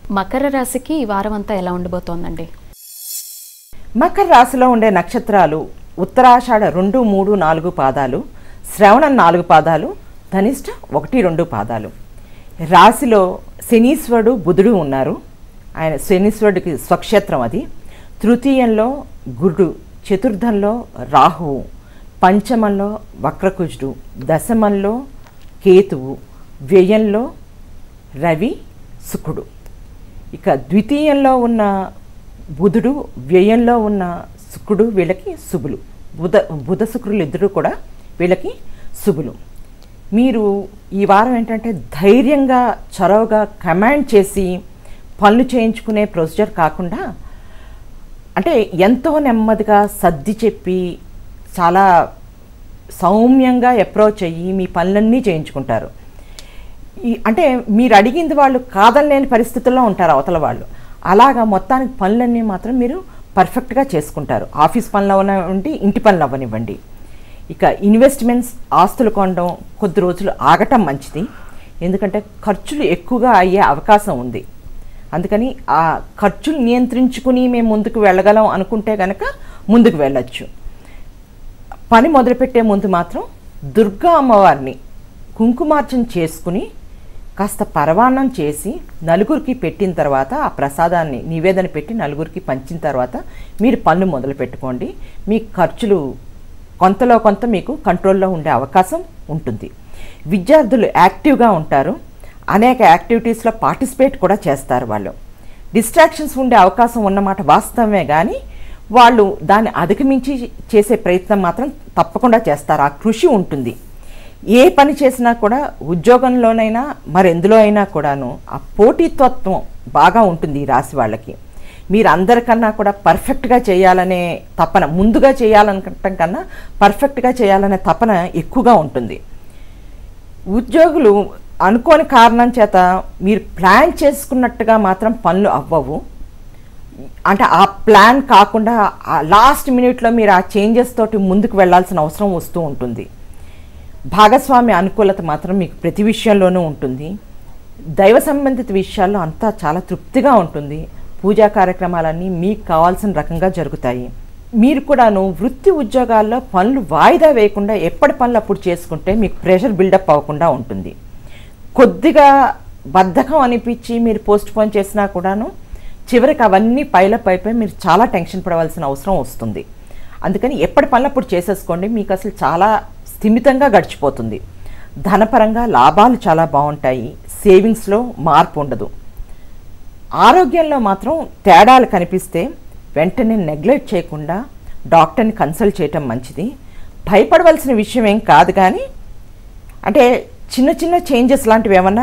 మకర రాశికి ఈ వారం అంతా ఎలా ఉండబోతోందండి మకర రాశిలో ఉండే నక్షత్రాలు ఉత్తరాషాఢ రెండు మూడు నాలుగు పాదాలు శ్రవణం నాలుగు పాదాలు ధనిష్ట ఒకటి రెండు పాదాలు రాశిలో శనీశ్వరుడు బుధుడు ఉన్నారు ఆయన శనీశ్వరుడికి స్వక్షేత్రం అది తృతీయంలో గురుడు చతుర్థంలో రాహువు పంచమంలో వక్రకుజుడు దశమంలో కేతువు వ్యయంలో రవి శుకుడు ఇక ద్వితీయంలో ఉన్న బుధుడు వ్యయంలో ఉన్న శుక్రుడు వీళ్ళకి శుభులు బుధ బుధ శుక్రులు ఇద్దరు కూడా వీళ్ళకి శుభులు మీరు ఈ వారం ఏంటంటే ధైర్యంగా చొరవగా కమాండ్ చేసి పనులు చేయించుకునే ప్రొసీజర్ కాకుండా అంటే ఎంతో నెమ్మదిగా సర్ది చెప్పి చాలా సౌమ్యంగా అప్రోచ్ అయ్యి మీ పనులన్నీ చేయించుకుంటారు ఈ అంటే మీరు అడిగింది వాళ్ళు కాదనలేని పరిస్థితుల్లో ఉంటారు అవతల వాళ్ళు అలాగా మొత్తానికి పనులన్నీ మాత్రం మీరు పర్ఫెక్ట్గా చేసుకుంటారు ఆఫీస్ పనులు అవనివ్వండి ఇంటి పనులు అవ్వనివ్వండి ఇక ఇన్వెస్ట్మెంట్స్ ఆస్తులు కొనడం కొద్ది రోజులు ఆగటం మంచిది ఎందుకంటే ఖర్చులు ఎక్కువగా అయ్యే అవకాశం ఉంది అందుకని ఆ ఖర్చులు నియంత్రించుకుని మేము ముందుకు వెళ్ళగలం అనుకుంటే కనుక ముందుకు వెళ్ళొచ్చు పని మొదలుపెట్టే ముందు మాత్రం దుర్గా అమ్మవారిని కుంకుమార్చన చేసుకుని కాస్త పరవాన్నం చేసి నలుగురికి పెట్టిన తర్వాత ఆ ప్రసాదాన్ని నివేదన పెట్టి నలుగురికి పంచిన తర్వాత మీరు పనులు మొదలు పెట్టుకోండి మీ ఖర్చులు కొంతలో కొంత మీకు కంట్రోల్లో ఉండే అవకాశం ఉంటుంది విద్యార్థులు యాక్టివ్గా ఉంటారు అనేక యాక్టివిటీస్లో పార్టిసిపేట్ కూడా చేస్తారు వాళ్ళు డిస్ట్రాక్షన్స్ ఉండే అవకాశం ఉన్నమాట వాస్తవమే కానీ వాళ్ళు దాన్ని అధిగమించి చేసే ప్రయత్నం మాత్రం తప్పకుండా చేస్తారు ఆ కృషి ఉంటుంది ఏ పని చేసినా కూడా ఉద్యోగంలోనైనా మరెందులో అయినా కూడాను ఆ పోటీతత్వం బాగా ఉంటుంది ఈ రాశి వాళ్ళకి మీరు అందరికన్నా కూడా పర్ఫెక్ట్గా చేయాలనే తపన ముందుగా చేయాలనుకోవటం కన్నా పర్ఫెక్ట్గా చేయాలనే తపన ఎక్కువగా ఉంటుంది ఉద్యోగులు అనుకోని కారణం చేత మీరు ప్లాన్ చేసుకున్నట్టుగా మాత్రం పనులు అవ్వవు అంటే ఆ ప్లాన్ కాకుండా లాస్ట్ మినిట్లో మీరు ఆ చేంజెస్ తోటి ముందుకు వెళ్ళాల్సిన అవసరం వస్తూ ఉంటుంది భాగస్వామి అనుకూలత మాత్రం మీకు ప్రతి విషయంలోనూ ఉంటుంది దైవ సంబంధిత విషయాల్లో అంతా చాలా తృప్తిగా ఉంటుంది పూజా కార్యక్రమాలన్నీ మీకు కావాల్సిన రకంగా జరుగుతాయి మీరు కూడాను వృత్తి ఉద్యోగాల్లో పనులు వాయిదా వేయకుండా ఎప్పటి పనులు అప్పుడు చేసుకుంటే మీకు ప్రెషర్ బిల్డప్ అవ్వకుండా ఉంటుంది కొద్దిగా బద్ధకం అనిపించి మీరు పోస్ట్ పోన్ చేసినా కూడాను చివరికి అవన్నీ పైలప్ అయిపోయి మీరు చాలా టెన్షన్ పడవలసిన అవసరం వస్తుంది అందుకని ఎప్పటి పనులు అప్పుడు చేసేసుకోండి మీకు అసలు చాలా స్థిమితంగా గడిచిపోతుంది ధనపరంగా లాభాలు చాలా బాగుంటాయి సేవింగ్స్లో మార్పు ఉండదు ఆరోగ్యంలో మాత్రం తేడాలు కనిపిస్తే వెంటనే నెగ్లెక్ట్ చేయకుండా డాక్టర్ని కన్సల్ట్ చేయటం మంచిది భయపడవలసిన విషయం ఏం కాదు కానీ అంటే చిన్న చిన్న చేంజెస్ లాంటివి ఏమన్నా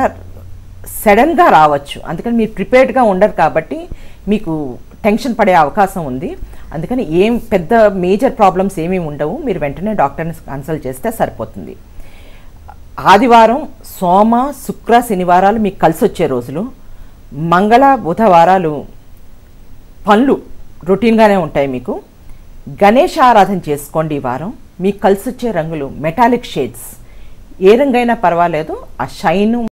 సడన్గా రావచ్చు అందుకని మీరు ప్రిపేర్డ్గా ఉండరు కాబట్టి మీకు టెన్షన్ పడే అవకాశం ఉంది అందుకని ఏం పెద్ద మేజర్ ప్రాబ్లమ్స్ ఏమీ ఉండవు మీరు వెంటనే డాక్టర్ని కన్సల్ట్ చేస్తే సరిపోతుంది ఆదివారం సోమ శుక్ర శనివారాలు మీకు కలిసి వచ్చే రోజులు మంగళ బుధవారాలు పనులు రొటీన్గానే ఉంటాయి మీకు గణేష్ ఆరాధన చేసుకోండి ఈ వారం మీకు కలిసి వచ్చే రంగులు మెటాలిక్ షేడ్స్ ఏ రంగైనా పర్వాలేదు ఆ షైను